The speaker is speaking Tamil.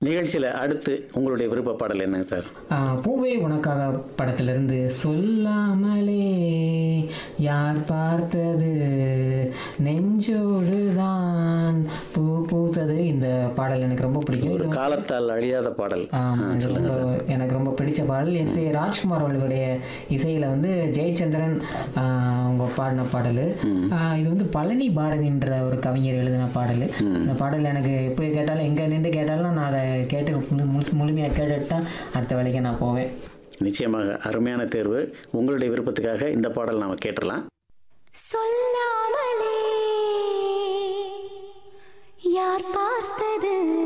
நிகழ்ச்சியில் அடுத்து உங்களுடைய விருப்ப பாடல் என்னங்க சார் ஆ, பூவே உனக்காக படத்திலிருந்து சொல்லாமலே யார் பார்த்தது நெஞ்சோடு தான் பூ பூத்தது இந்த பாடல் எனக்கு ரொம்ப பிடிக்கும் ஒரு காலத்தால் அழியாத பாடல் ஆமா, இது ரொம்ப எனக்கு ரொம்ப பிடிச்ச பாடல் எஸ் ஏ ராஜ்குமார் அவர்களுடைய இசையில வந்து ஜெயச்சந்திரன் ஆ, அவங்க பாடின பாடல் இது வந்து பழனி பாரதின்ற ஒரு கவிஞர் எழுதின பாடல் இந்த பாடல் எனக்கு எப்போ கேட்டாலும் எங்க நின்று கேட்டாலும் நான் அதை கேட்டு முழு- முழுசு முழுமையாக கேட்டுட்டு தான் அடுத்த வேலைக்கு நான் போவேன் நிச்சயமாக அருமையான தேர்வு உங்களுடைய விருப்பத்துக்காக இந்த பாடல் நாம் கேட்டுடலாம் சொல்லாமலே யார் பார்த்தது